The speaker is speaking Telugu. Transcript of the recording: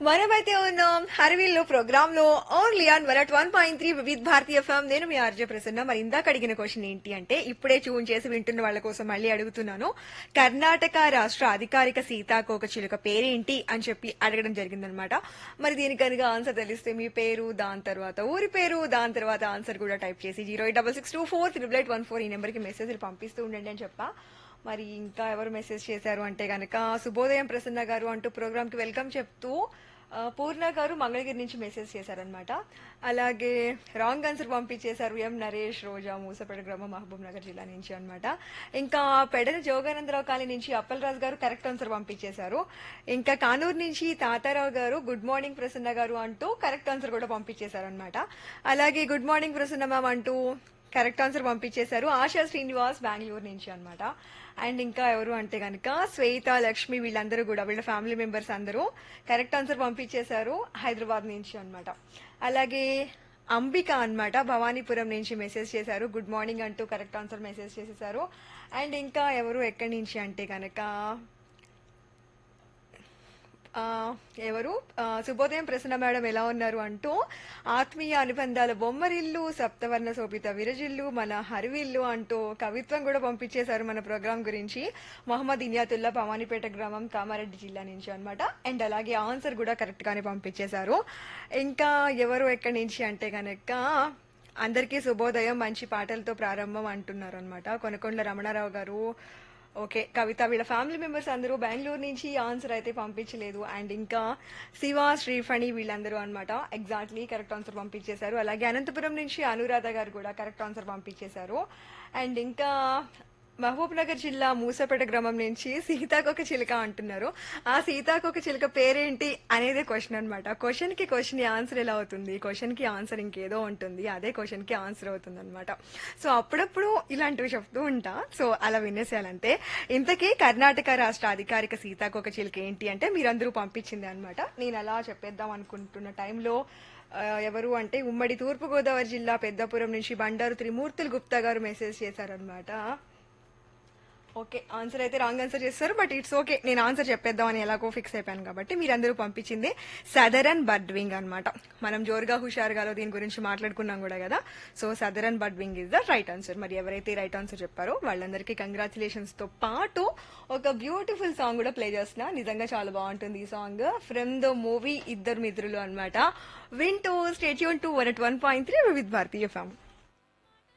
మనమైతే ఉన్నాం హర్విల్ లో ప్రోగ్రామ్ లో only on one one point three వివిధ భారతీయ ఫామ్ నేను మీ ఆర్జే ప్రసన్న మరి ఇందాక అడిగిన క్వశ్చన్ ఏంటి అంటే ఇప్పుడే ట్యూన్ చేసి వింటున్న వాళ్ళ కోసం మళ్ళీ అడుగుతున్నాను కర్ణాటక రాష్ట్ర అధికారిక సీతాకోక చిలుక పేరేంటి అని చెప్పి అడగడం జరిగిందనమాట మరి దీనికి కనుక ఆన్సర్ తెలిస్తే మీ పేరు దాని తర్వాత ఊరి పేరు దాని తర్వాత ఆన్సర్ కూడా టైప్ చేసి zero eight double six two four triple eight one four ఈ నెంబర్కి మెసేజ్లు పంపిస్తూ ఉండండి అని చెప్పా మరి ఇంకా ఎవరు మెసేజ్ చేశారు అంటే గనక శుభోదయం ప్రసన్న గారు అంటూ ప్రోగ్రామ్ కి వెల్కమ్ చెప్తూ ఆ, పూర్ణ గారు మంగళగిరి నుంచి మెసేజ్ చేశారనమాట అలాగే రాంగ్ ఆన్సర్ పంపించేశారు ఎం నరేష్ రోజా మూసపేట గ్రామం మహబూబ్ నగర్ జిల్లా నుంచి అన్నమాట ఇంకా పెడన జోగానందరావు కాలనీ నుంచి అప్పలరాజు గారు కరెక్ట్ ఆన్సర్ పంపించేశారు ఇంకా కానూరు నుంచి తాతారావు గారు గుడ్ మార్నింగ్ ప్రసన్న గారు అంటూ కరెక్ట్ ఆన్సర్ కూడా పంపించేశారనమాట అలాగే గుడ్ మార్నింగ్ ప్రసన్న మ్యామ్ అంటూ కరెక్ట్ ఆన్సర్ పంపించేశారు ఆశా శ్రీనివాస్ బెంగళూరు నుంచి అన్నమాట అండ్ ఇంకా ఎవరు అంటే కనుక శ్వేత లక్ష్మి వీళ్ళందరూ కూడా వీళ్ళ ఫ్యామిలీ మెంబర్స్ అందరూ కరెక్ట్ ఆన్సర్ పంపించేశారు హైదరాబాద్ నుంచి అన్నమాట అలాగే అంబిక అన్నమాట భవానీపురం నుంచి మెసేజ్ చేశారు గుడ్ మార్నింగ్ అంటూ కరెక్ట్ ఆన్సర్ మెసేజ్ చేసేసారు అండ్ ఇంకా ఎవరు ఎక్కడి నుంచి అంటే కనుక ఆ, ఎవరు ఆ, శుభోదయం ప్రసన్న మేడం ఎలా ఉన్నారు అంటూ ఆత్మీయ అనుబంధాల బొమ్మరిల్లు సప్తవర్ణ శోభిత విరజిల్లు మన హరివిల్లు అంటూ కవిత్వం కూడా పంపించేశారు మన ప్రోగ్రాం గురించి మొహమ్మద్ ఇనియాతుల్లా భవానీపేట గ్రామం కామారెడ్డి జిల్లా నుంచి అన్నమాట అండ్ అలాగే ఆన్సర్ కూడా కరెక్ట్ గానే పంపించేశారు ఇంకా ఎవరు ఎక్కడి నుంచి అంటే కనుక అందరికీ శుభోదయం మంచి పాటలతో ప్రారంభం అంటున్నారు అనమాట కొనకొండల రమణారావు గారు ఓకే కవిత వీళ్ళ ఫ్యామిలీ మెంబర్స్ అందరూ బెంగళూరు నుంచి ఆన్సర్ అయితే పంపించలేదు అండ్ ఇంకా శివ శ్రీఫణి వీళ్ళందరూ అన్నమాట ఎగ్జాక్ట్లీ కరెక్ట్ ఆన్సర్ పంపించేశారు అలాగే అనంతపురం నుంచి అనురాధ గారు కూడా కరెక్ట్ ఆన్సర్ పంపించేశారు అండ్ ఇంకా మహబూబ్ నగర్ జిల్లా మూసపేట గ్రామం నుంచి సీతాకొక చిలుక అంటున్నారు ఆ సీతాకొక చిలుక పేరేంటి అనేదే క్వశ్చన్ అనమాట క్వశ్చన్ కి క్వశ్చన్ ఆన్సర్ ఎలా అవుతుంది క్వశ్చన్ కి ఆన్సర్ ఇంకేదో ఉంటుంది అదే క్వశ్చన్ కి ఆన్సర్ అవుతుంది అనమాట సో అప్పుడప్పుడు ఇలాంటివి చెప్తూ ఉంటా సో అలా వినేసేయాలంటే ఇంతకీ కర్ణాటక రాష్ట్ర అధికారిక సీతాకొక చిలుక ఏంటి అంటే మీరందరూ పంపించింది అనమాట నేను అలా చెప్పేద్దాం అనుకుంటున్న టైంలో ఆ, ఎవరు అంటే ఉమ్మడి తూర్పుగోదావరి జిల్లా పెద్దపురం నుంచి బండారు త్రిమూర్తులు గుప్తా గారు మెసేజ్ చేశారనమాట ఓకే ఆన్సర్ అయితే రాంగ్ ఆన్సర్ చేస్తారు బట్ ఇట్స్ ఓకే నేను ఆన్సర్ చెప్పేద్దామని ఎలాగో ఫిక్స్ అయిపోయాను కాబట్టి మీరందరూ పంపించింది సదరన్ బర్డ్వింగ్ అన్నమాట మనం జోరుగా హుషారుగాలో దీని గురించి మాట్లాడుకున్నాం కూడా కదా so southern birdwing is the right answer మరి ఎవరైతే రైట్ ఆన్సర్ చెప్పారో వాళ్ళందరికీ కంగ్రాచులేషన్స్ తో పాటు ఒక బ్యూటిఫుల్ సాంగ్ కూడా ప్లే చేస్తున్నా నిజంగా చాలా బాగుంటుంది ఈ సాంగ్ ఫ్రమ్ ద మూవీ ఇద్దరు మిత్రులు అన్నమాట విన్ టు stay tuned to one one point three with భారతీయ ఫ్యామ్